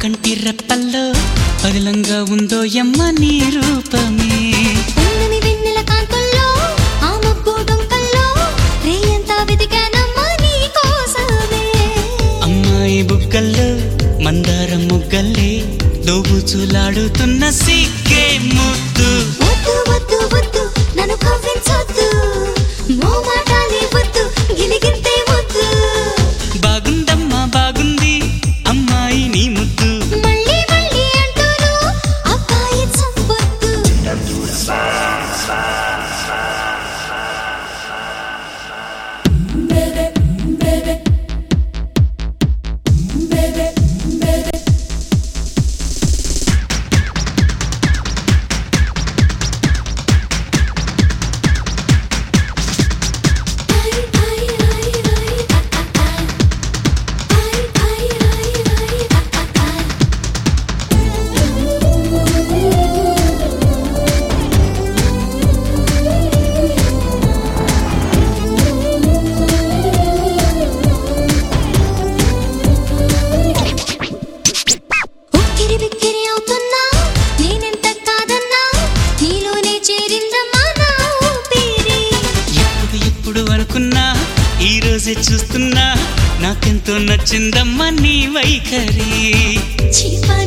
కంటి రెప్పల్లో పదిలంగా ఉందో ఎమ్మ నీ రూపమే ఉన్నమి వెన్నెల కాంతుల్లో ఆ మబ్బు డొంకల్లో రేయంతా వెతికానమ్మా నీ కోసమే అమ్మాయి బుగ్గల్లో మందార ముగ్గల్లే దోబుచులాడుతున్న సిగ్గే ముద్దు వద్దు వద్దు వద్దు నన్ను కవ్వించొద్దు మోమాటాలే వద్దు గిలిగింతే వద్దు బాగుందమ్మా బాగుంది అమ్మాయి నీ ముద్దు మళ్ళీ మళ్ళీ అంటూను అబ్బాయి చంపొద్దు ఉక్కిరి బిక్కిరి అవుతున్నా నేనెంత కాదన్నా నీలోనే చేరిందమ్మా నా ఊపిరి ఎప్పుడు ఎప్పుడు అనుకున్నా ఈ రోజే చూస్తున్నా నాకెంతో నచ్చిందమ్మా నీ వైఖరి చీపా